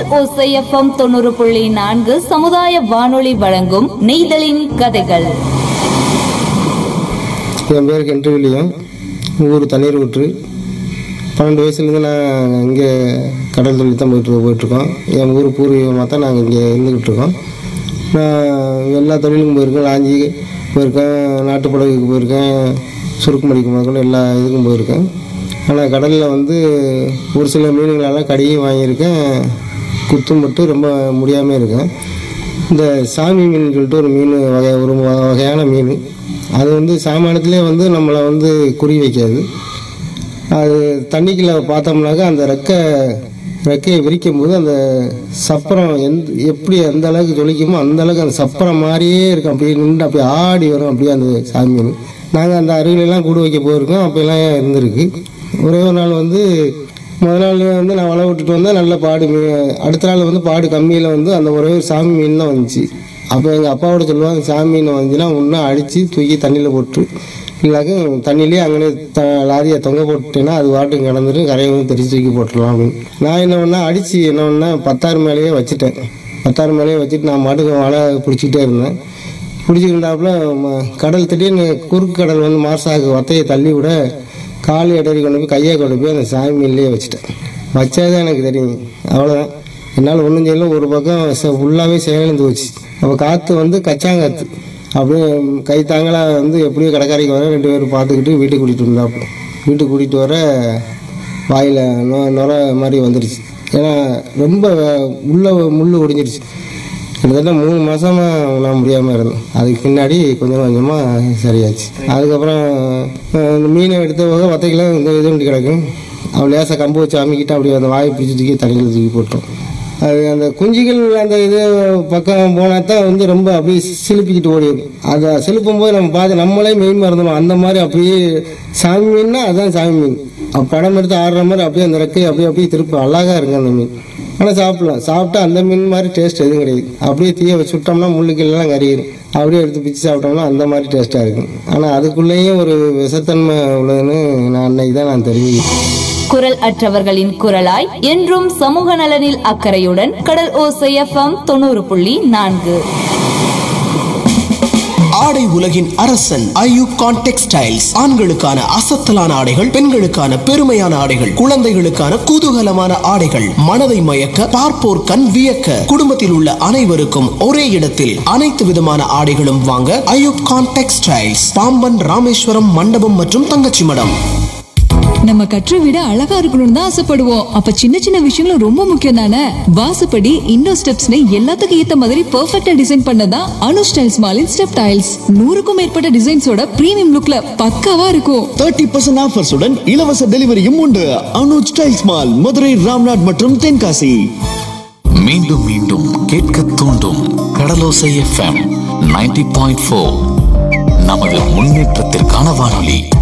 ஓசையப்பம் தொண்ணூறு புள்ளி நான்கு சமுதாய வானொலி வழங்கும் நெய்தலின் கதைகள் என் பேர் கென்று வில்லியம் ஊர் தண்ணீர் ஊற்று பன்னெண்டு வயசுலேருந்து நான் இங்கே கடல் தொழில் தான் போயிட்டு போயிட்டுருக்கோம் என் ஊர் பூர்வீகமாக தான் நாங்கள் இங்கே இருந்துக்கிட்டு இருக்கோம் நான் எல்லா தொழிலுக்கும் போயிருக்கேன் லாஞ்சி போயிருக்கேன் நாட்டு படகுக்கு போயிருக்கேன் சுருக்குமடிக்கு முதல்ல எல்லா இதுக்கும் போயிருக்கேன் ஆனால் கடலில் வந்து ஒரு சில மீன்களெல்லாம் கடியும் வாங்கியிருக்கேன் குத்தும் பட்டு ரொம்ப முடியாமல் இருக்கேன் இந்த சாமி மீன் சொல்லிட்டு ஒரு மீன் வகை ஒரு வ- வகையான மீன் அது வந்து சாமானியத்திலே வந்து நம்மளை வந்து குறி வைக்காது அது தண்ணிக்குள்ளே பார்த்தோம்னாக்கா அந்த ரெக்கை ரெக்கையை விரிக்கும் போது அந்த சப்பரம் எந்த எப்படி எந்த அளவுக்கு ஜொலிக்குமோ அந்த அளவுக்கு அந்த சப்பரம் மாதிரியே இருக்கும் அப்படியே நின்று அப்படியே ஆடி வரும் அப்படியே அந்த சாமி மீன் நாங்கள் அந்த அருகிலெல்லாம் கூடு வைக்க போயிருக்கோம் அப்போல்லாம் இருந்திருக்கு ஒரே ஒரு நாள் வந்து முதல் நாள் வந்து நான் வலை விட்டுட்டு வந்தேன் நல்ல பாடு மீன் அடுத்த நாள் வந்து பாடு கம்மியில் வந்து அந்த ஒரே ஒரு சாமி மீன் தான் வந்துச்சு அப்போ எங்கள் அப்பாவோட சொல்லுவாங்க சாமி மீன் வந்துச்சுன்னா ஒன்றா அடித்து தூக்கி தண்ணியில் போட்டு இல்லாக்க தண்ணியிலே அங்கே த லாரியை தொங்க போட்டுட்டேன்னா அது வாட்டுக்கு கிடந்துட்டு கரையை வந்து தெரிச்சு தூக்கி போட்டுடலாம் அப்படின்னு நான் என்ன பண்ணேன் அடித்து என்ன பண்ணேன் பத்தாறு மேலேயே வச்சுட்டேன் பத்தாறு மேலேயே வச்சுட்டு நான் மாட்டுக்கு வலை பிடிச்சிக்கிட்டே இருந்தேன் பிடிச்சிக்கிட்டாப்புல ம- கடல் திடீர்னு குறுக்கு கடல் வந்து மாசாக்கு வத்தையை தள்ளி விட கால் இடறி கொண்டு போய் கையை கொண்டு போய் அந்த சாமி மீன்லேயே வச்சுட்டேன் வச்சதுதான் எனக்கு தெரியும் அவ்வளோதான் என்னால் ஒன்றும் செய்யல ஒரு பக்கம் ஃபுல்லாகவே செயலிழந்து போச்சு அப்போ காற்று வந்து கச்சாங்காற்று அப்படியே கை தாங்களாக வந்து எப்படியோ கடைக்காரைக்கு வர ரெண்டு பேரும் பார்த்துக்கிட்டு வீட்டுக்கு கூட்டிகிட்டு வந்தாப்புல வீட்டுக்கு கூட்டிகிட்டு வர வாயில் நொ நுர மாதிரி வந்துடுச்சு ஏன்னா ரொம்ப உள்ள முள் ஒடிஞ்சிருச்சு கிட்டத்தட்ட மூணு மாசமாக நான் முடியாமல் இருந்தேன் அதுக்கு பின்னாடி கொஞ்சம் கொஞ்சமாக சரியாச்சு அதுக்கப்புறம் அஹ், இந்த மீனை எடுத்த போக வத்தைக்கெல்லாம் இந்த இது பண்ணி கிடக்கும் அவன் லேசாக கம்பு வச்சு அமுக்கிட்டு அப்படியே அந்த வாயை பிடிச்சி தூக்கி தண்ணியில் தூக்கி போட்டோம் அது அந்த குஞ்சுகள் அந்த இது பக்கம் போனால் தான் வந்து ரொம்ப அப்படியே சிலுப்பிக்கிட்டு ஓடிடும் அதை சிலுப்பும் போது நம்ம பார்த்து நம்மளே மெயின் மறந்துடும் அந்த மாதிரி அப்படியே சாமி மீன்னா அதுதான் சாமி மீன் அப்ப படம் எடுத்து ஆடுற மாதிரி அப்படியே அந்த ரெக்கையை அப்படியே அப்படியே திருப்பி அழகா இருக்கு அந்த மீன் ஆனால் சாப்பிடலாம் சாப்பிட்டா அந்த மீன் மாதிரி டேஸ்ட் எதுவும் கிடையாது அப்படியே தீய வச்சு விட்டோம்னா முள்ளுக்கெல்லாம் கறியிடும் அப்படியே எடுத்து பிச்சு சாப்பிட்டோம்னா அந்த மாதிரி டேஸ்ட்டாக இருக்கும் ஆனால் அதுக்குள்ளேயும் ஒரு விஷத்தன்மை உள்ளதுன்னு நான் அன்னைக்கு தான் நான் தெரிஞ்சுக்கிட்டேன் குரல் அற்றவர்களின் குரலாய் என்றும் சமூக நலனில் அக்கறையுடன் கடல் ஓசை எஃப்எம் தொண்ணூறு புள்ளி நான்கு ஆடை உலகின் அரசன் ஐயூகான் டெக்ஸ்டைல்ஸ் ஆண்களுக்கான அசத்தலான ஆடைகள் பெண்களுக்கான பெருமையான ஆடைகள் குழந்தைகளுக்கான குதூகலமான ஆடைகள் மனதை மயக்க பார்ப்போர் கண் வியக்க குடும்பத்தில் உள்ள அனைவருக்கும் ஒரே இடத்தில் அனைத்து விதமான ஆடைகளும் வாங்க ஐயூப்கான் டெக்ஸ்டைல்ஸ் பாம்பன் ராமேஸ்வரம் மண்டபம் மற்றும் தங்கச்சி மடம் நம்ம கற்ற விட அழகா இருக்கணும்னு தான் ஆசைப்படுவோம் அப்ப சின்ன சின்ன விஷயங்களும் ரொம்ப முக்கியம் தானே வாசப்படி இண்டோ ஸ்டெப்ஸ்னு எல்லாத்துக்கும் ஏத்த மாதிரி பெர்ஃபெக்ட்டா டிசைன் பண்ணதான் அனு ஸ்டைல்ஸ் மாலின் ஸ்டெப் டைல்ஸ் நூறுக்கும் மேற்பட்ட டிசைன்ஸோட பிரீமியம் லுக்ல பக்காவா இருக்கும் தேர்ட்டி பர்சன்ட் ஆஃபர்ஸுடன் இலவச டெலிவரியும் உண்டு அனுஜ் டைல்ஸ் மால் மதுரை ராம்நாட் மற்றும் தென்காசி மீண்டும் மீண்டும் கேட்க தூண்டும் Kadalosai FM ninety point four நமது முன்னேற்றத்திற்கான வானொலி